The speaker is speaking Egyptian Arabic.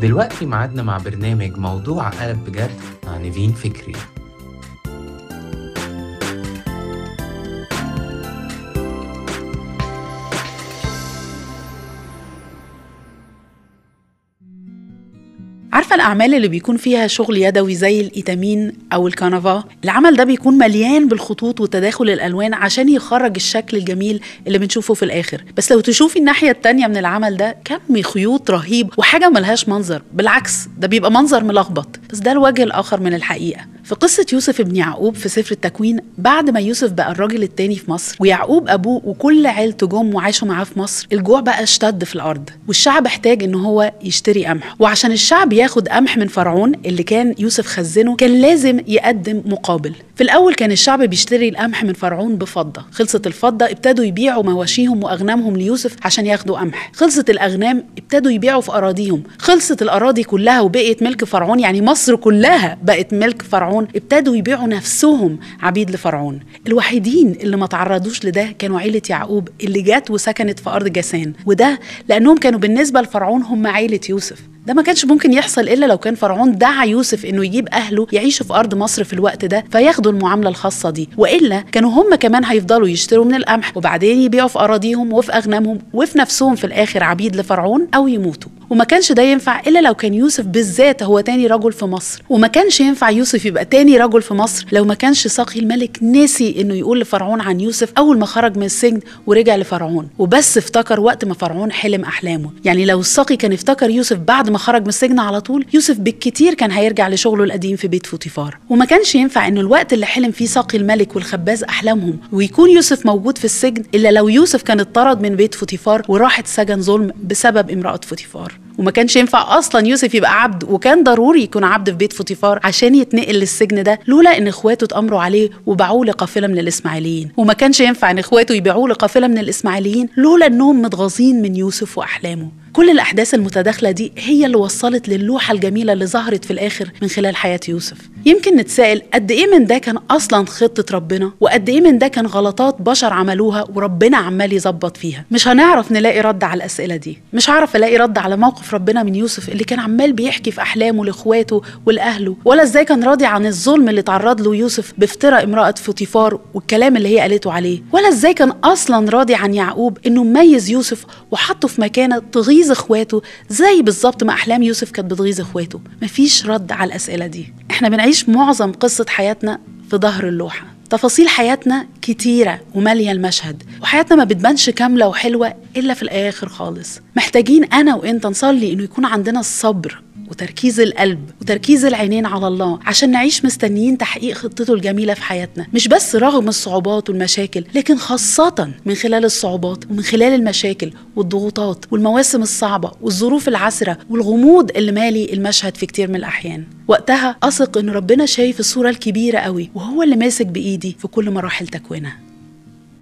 دلوقتي معادنا مع برنامج موضوع قلب بجد مع نيفين فكري عارفة الأعمال اللي بيكون فيها شغل يدوي زي الإيتامين أو الكنفا العمل ده بيكون مليان بالخطوط وتداخل الألوان عشان يخرج الشكل الجميل اللي بنشوفه في الآخر بس لو تشوفي الناحية التانية من العمل ده كم خيوط رهيب وحاجة ملهاش منظر بالعكس ده بيبقى منظر ملخبط بس ده الوجه الآخر من الحقيقة في قصة يوسف ابن يعقوب في سفر التكوين بعد ما يوسف بقى الراجل التاني في مصر ويعقوب أبوه وكل عيلته جم وعاشوا معاه في مصر الجوع بقى اشتد في الأرض والشعب احتاج إن هو يشتري قمح وعشان الشعب ياخد قمح من فرعون اللي كان يوسف خزنه كان لازم يقدم مقابل في الأول كان الشعب بيشتري القمح من فرعون بفضة خلصت الفضة ابتدوا يبيعوا مواشيهم وأغنامهم ليوسف عشان ياخدوا قمح خلصت الأغنام ابتدوا يبيعوا في أراضيهم خلصت الأراضي كلها وبقيت ملك فرعون يعني مصر كلها بقت ملك فرعون ابتدوا يبيعوا نفسهم عبيد لفرعون الوحيدين اللي ما تعرضوش لده كانوا عيلة يعقوب اللي جت وسكنت في أرض جاسان وده لأنهم كانوا بالنسبة لفرعون هم عيلة يوسف ده ما كانش ممكن يحصل الا لو كان فرعون دعا يوسف انه يجيب اهله يعيشوا في ارض مصر في الوقت ده فياخدوا المعامله الخاصه دي والا كانوا هم كمان هيفضلوا يشتروا من القمح وبعدين يبيعوا في اراضيهم وفي اغنامهم وفي نفسهم في الاخر عبيد لفرعون او يموتوا وما كانش ده ينفع الا لو كان يوسف بالذات هو تاني رجل في مصر وما كانش ينفع يوسف يبقى تاني رجل في مصر لو ما كانش ساقي الملك نسي انه يقول لفرعون عن يوسف اول ما خرج من السجن ورجع لفرعون وبس افتكر وقت ما فرعون حلم احلامه يعني لو الساقي كان افتكر يوسف بعد ما خرج من السجن على طول يوسف بالكتير كان هيرجع لشغله القديم في بيت فوتيفار وما كانش ينفع انه الوقت اللي حلم فيه ساقي الملك والخباز احلامهم ويكون يوسف موجود في السجن الا لو يوسف كان اتطرد من بيت فوتيفار وراح اتسجن ظلم بسبب امراه فوتيفار وما كانش ينفع اصلا يوسف يبقى عبد وكان ضروري يكون عبد في بيت فوتيفار عشان يتنقل للسجن ده لولا ان اخواته اتامروا عليه وباعوه لقافله من الاسماعيليين وما كانش ينفع ان اخواته يبيعوه لقافله من الاسماعيليين لولا انهم متغاظين من يوسف واحلامه كل الأحداث المتداخلة دي هي اللي وصلت للوحة الجميلة اللي ظهرت في الآخر من خلال حياة يوسف يمكن نتساءل قد إيه من ده كان أصلا خطة ربنا وقد إيه من ده كان غلطات بشر عملوها وربنا عمال يظبط فيها مش هنعرف نلاقي رد على الأسئلة دي مش هعرف ألاقي رد على موقف ربنا من يوسف اللي كان عمال بيحكي في أحلامه لإخواته ولأهله ولا إزاي كان راضي عن الظلم اللي تعرض له يوسف بافتراء امرأة فوتيفار والكلام اللي هي قالته عليه ولا إزاي كان أصلا راضي عن يعقوب إنه مميز يوسف وحطه في مكانة تغيظ اخواته زي بالظبط ما احلام يوسف كانت بتغيظ اخواته مفيش رد على الاسئله دي احنا بنعيش معظم قصه حياتنا في ظهر اللوحه تفاصيل حياتنا كتيرة ومالية المشهد وحياتنا ما بتبانش كاملة وحلوة إلا في الآخر خالص محتاجين أنا وإنت نصلي إنه يكون عندنا الصبر وتركيز القلب وتركيز العينين على الله عشان نعيش مستنيين تحقيق خطته الجميلة في حياتنا مش بس رغم الصعوبات والمشاكل لكن خاصة من خلال الصعوبات ومن خلال المشاكل والضغوطات والمواسم الصعبة والظروف العسرة والغموض اللي مالي المشهد في كتير من الأحيان وقتها أثق إن ربنا شايف الصورة الكبيرة قوي وهو اللي ماسك بإيدي في كل مراحل تكوينها